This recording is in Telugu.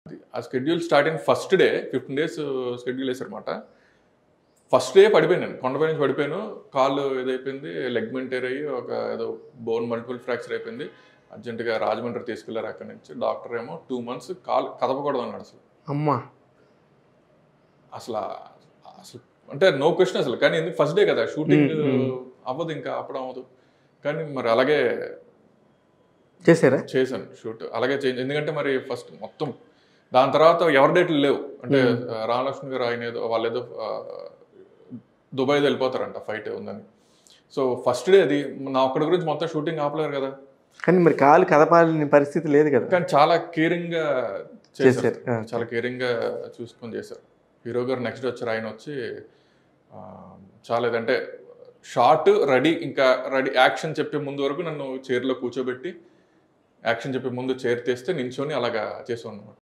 ఆ schedule starting first day fifteen days schedule వేసారనమాట ఫస్ట్ డే పడిపోయాను నేను కొండపై నుంచి పడిపోయాను కాళ్ళు ఏదైపోయింది లెగ్మెంట్ టేర్ అయ్యి ఒక ఏదో బోన్ మల్టిపుల్ ఫ్రాక్చర్ అయిపోయింది అర్జెంటుగా రాజమండ్రి తీసుకెళ్లారు అక్కడి నుంచి డాక్టర్ ఏమో టూ మంత్స్ కాలు కదపకూడదు అన్నాడు అసలు అమ్మా అసలు ఆ- అసలు అంటే నో క్వశ్చన్ అసలు కానీ ఎందుకు ఫస్ట్ డే కదా షూటింగ్ మ్మ్, మ్మ్. అవ్వదు ఇంకా అప్పుడు అవ్వదు కానీ మరి అలాగే చేశారా చేశాను షూట్ అలాగే చేంజ్ ఎందుకంటే మరి ఫస్ట్ మొత్తం దాని తర్వాత ఎవరి డేట్లు లేవు అంటే ఆ, రామలక్ష్మి గారు ఆయన ఏదో వాళ్ళు ఏదో ఆ, దుబాయ్ వెళ్ళిపోతారంట ఫైట్ ఉందని సో ఫస్ట్ డే అది నా ఒక్కడి గురించి మొత్తం షూటింగ్ ఆపలేరు కదా కానీ మరి కాలు కదపాలని పరిస్థితి లేదు కదా కానీ చాలా కేరింగ్ గా చేశారు చేశారు ఆ. చాలా కేరింగ్ గా చూసుకొని చేశారు హీరో గారు నెక్స్ట్ వచ్చారు ఆయన వచ్చి ఆ, చాలా ఇదంటే షార్ట్ రెడీ ఇంకా రెడీ యాక్షన్ చెప్పే ముందు వరకు నన్ను చైర్లో కూర్చోబెట్టి యాక్షన్ చెప్పే ముందు చైర్ తీస్తే నించొని అలాగా చేసాను అనమాట